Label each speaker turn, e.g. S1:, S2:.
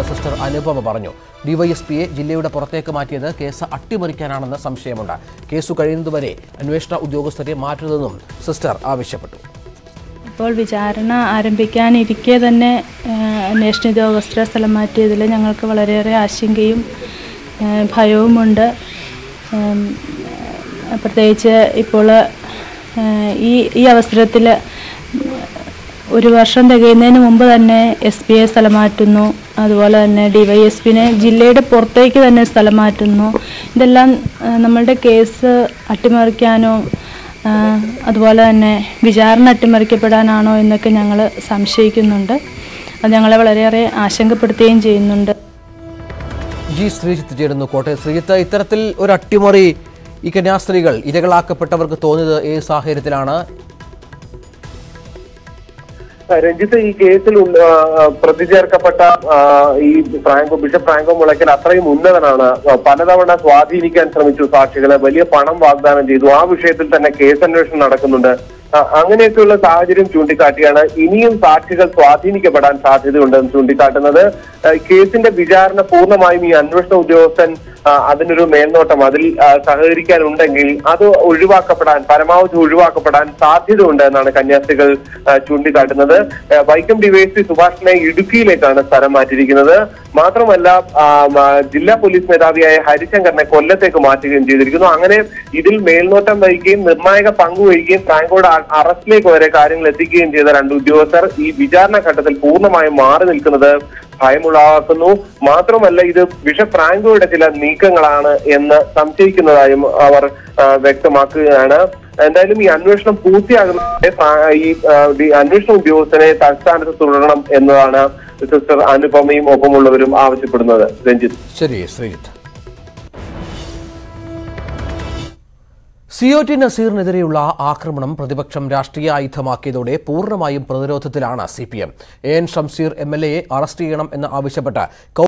S1: നൽകുമെന്ന് സിസ്റ്റർ അനുപമ പറഞ്ഞു ഡിവൈഎസ്പിയെ ജില്ലയുടെ പുറത്തേക്ക് മാറ്റിയത് കേസ് അട്ടിമറിക്കാനാണെന്ന് സംശയമുണ്ട് കേസ് കഴിയുന്നതുവരെ അന്വേഷണ ഉദ്യോഗസ്ഥരെ മാറ്റുന്നതെന്നും സിസ്റ്റർ ആവശ്യപ്പെട്ടു
S2: ഇപ്പോൾ വിചാരണ ആരംഭിക്കാനിരിക്കെ തന്നെ ആ, അന്വേഷണ ഉദ്യോഗസ്ഥരെ സ്ഥലം മാറ്റിയതിൽ ഞങ്ങൾക്ക് വളരെയേറെ ആശങ്കയും ആ, ഭയവുമുണ്ട് ഉം, പ്രത്യേകിച്ച് ഇപ്പോൾ ആ, ഈ ഈ അവസരത്തിൽ ഒരു വർഷം തികയുന്നതിന് മുമ്പ് തന്നെ എസ് പി ഐ സ്ഥലം മാറ്റുന്നു അതുപോലെ തന്നെ ഡിവൈഎസ്പിനെ ജില്ലയുടെ പുറത്തേക്ക് തന്നെ സ്ഥലം മാറ്റുന്നു ഇതെല്ലാം ആ, നമ്മളുടെ കേസ് അട്ടിമറിക്കാനോ ആ, അതുപോലെ തന്നെ വിചാരണ അട്ടിമറിക്കപ്പെടാനാണോ എന്നൊക്കെ ഞങ്ങൾ സംശയിക്കുന്നുണ്ട് അത് ഞങ്ങളെ വളരെയേറെ ആശങ്കപ്പെടുത്തുകയും ചെയ്യുന്നുണ്ട്
S1: ജി ശ്രീജിത്ത് ചേരുന്നു കോട്ടയം ശ്രീജിത്ത് ഇത്തരത്തിൽ ഒരു അട്ടിമറി ഈ കന്യാസ്ത്രീകൾ ഇരകളാക്കപ്പെട്ടവർക്ക് തോന്നിയത് ഏത് സാഹചര്യത്തിലാണ്
S3: രഞ്ജിത്ത് ഈ കേസിൽ ഉണ്ട- ആ, ആ, പ്രതി ചേർക്കപ്പെട്ട ആ, ഈ ഫ്രാങ്കോ ബിഷപ്പ് ഫ്രാങ്കോ മുളയ്ക്കൽ അത്രയും ഉന്നതനാണ് ആ, പലതവണ സ്വാധീനിക്കാൻ ശ്രമിച്ചു സാക്ഷികളെ വലിയ പണം വാഗ്ദാനം ചെയ്തു ആ വിഷയത്തിൽ തന്നെ കേസന്വേഷണം നടക്കുന്നുണ്ട് ആ, അങ്ങനെയൊക്കെയുള്ള സാഹചര്യം ചൂണ്ടിക്കാട്ടിയാണ് ഇനിയും സാക്ഷികൾ സ്വാധീനിക്കപ്പെടാൻ സാധ്യതയുണ്ടെന്ന് ചൂണ്ടിക്കാട്ടുന്നത് ആ, കേസിന്റെ വിചാരണ പൂർണ്ണമായും ഈ അന്വേഷണ ഉദ്യോഗസ്ഥൻ ആ, അതിനൊരു മേൽനോട്ടം അതിൽ ആ, സഹകരിക്കാനുണ്ടെങ്കിൽ അത് ഒഴിവാക്കപ്പെടാൻ പരമാവധി ഒഴിവാക്കപ്പെടാൻ സാധ്യതയുണ്ട് എന്നാണ് കന്യാസ്ത്രീകൾ ആ, ചൂണ്ടിക്കാട്ടുന്നത് ആ, വൈക്കം ഡിവൈഎസ്പി സുഭാഷിനെ ഇടുക്കിയിലേക്കാണ് സ്ഥലം മാറ്റിയിരിക്കുന്നത് മാത്രമല്ല ആ, മ, ജില്ലാ പോലീസ് മേധാവിയായ ഹരിശങ്കറിനെ കൊല്ലത്തേക്ക് മാറ്റുകയും ചെയ്തിരിക്കുന്നു അങ്ങനെ ഇതിൽ മേൽനോട്ടം വഹിക്കുകയും നിർണായക പങ്കുവഹിക്കുകയും ഫ്രാങ്കോയുടെ അ- അറസ്റ്റിലേക്ക് വരെ കാര്യങ്ങൾ എത്തിക്കുകയും ചെയ്ത രണ്ട് ഉദ്യോഗസ്ഥർ ഈ വിചാരണ ഘട്ടത്തിൽ പൂർണ്ണമായും മാറി നിൽക്കുന്നത് ഭയമുളവാക്കുന്നു മാത്രമല്ല ഇത് ബിഷപ്പ് ഫ്രാങ്കോയുടെ ചില നീക്കങ്ങളാണ് എന്ന് സംശയിക്കുന്നതായും അവർ ആ, വ്യക്തമാക്കുകയാണ് എന്തായാലും ഈ അന്വേഷണം പൂർത്തിയാകുന്നതിന് ഫ്രാ- ഈ ആ, ഡി- അന്വേഷണ ഉദ്യോഗസ്ഥനെ തൽസ്ഥാനത്ത് തുടരണം എന്നതാണ് സിസ്റ്റർ അനുപമയും ഒപ്പമുള്ളവരും ആവശ്യപ്പെടുന്നത് രഞ്ജിത്ത്
S1: ശരി ശ്രീജിത്ത് സിഒ ടി നസീറിനെതിരെയുള്ള ആക്രമണം പ്രതിപക്ഷം രാഷ്ട്രീയ ആയുധമാക്കിയതോടെ പൂർണ്ണമായും പ്രതിരോധത്തിലാണ് C P M A N Shamseer M L എയെ അറസ്റ്റ് ചെയ്യണം എന്ന് ആവശ്യപ്പെട്ട്